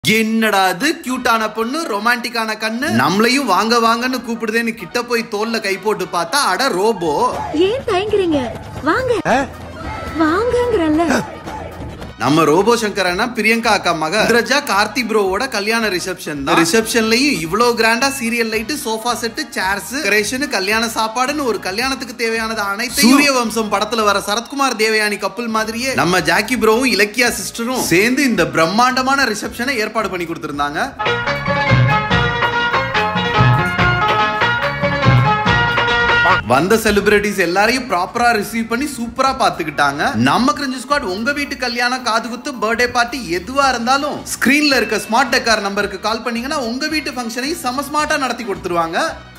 என்னடா அது கியூட்டான பொண்ணு ரொமான்டிக்கான கண்ணு நம்மளையும் வாங்க வாங்கன்னு கூப்பிடுதேன்னு கிட்ட போய் தோல்ல கை போட்டு பார்த்தா அட ரோபோ ஏன் தயங்குறீங்க வாங்க வாங்கங்கறல்ல நம்ம ரோபோ சங்கரனா பிரியங்கா அக்கா மக இந்திரஜா கார்த்தி ப்ரோவோட கல்யாண ரிசப்ஷன் தான் ரிசப்ஷன்லயும் இவ்ளோ கிராண்டா serial light sofa set chairs decoration கல்யாண சாப்பாடுன்னு ஒரு கல்யாணத்துக்கு தேவையானது அனைத்து சூரிய வம்சம் படத்துல வர சரத்குமார் தேவயானி கப்பல் மாதிரியே நம்ம ஜாக்கி ப்ரோவும் இலக்கியா சிஸ்டரும் சேர்ந்து இந்த பிரம்மாண்டமான ரிசப்ஷனை ஏற்பாடு பண்ணி கொடுத்திருந்தாங்க வந்த செலிபிரிட்டிஸ் எல்லாரையும் ப்ராப்பரா ரிசீவ் பண்ணி சூப்பரா பாத்துக்கிட்டாங்க நம்ம கிரிஞ்சு ஸ்குவாட் உங்க வீட்டு கல்யாணம் காது குத்து பர்த்டே பார்ட்டி எதுவா இருந்தாலும் ஸ்கிரீன்ல இருக்க ஸ்மார்ட் டெக்கார் நம்பருக்கு கால் பண்ணீங்கன்னா உங்க வீட்டு ஃபங்க்ஷனையும் செம ஸ்மார்ட்டா நடத்தி கொடுத்துருவாங்க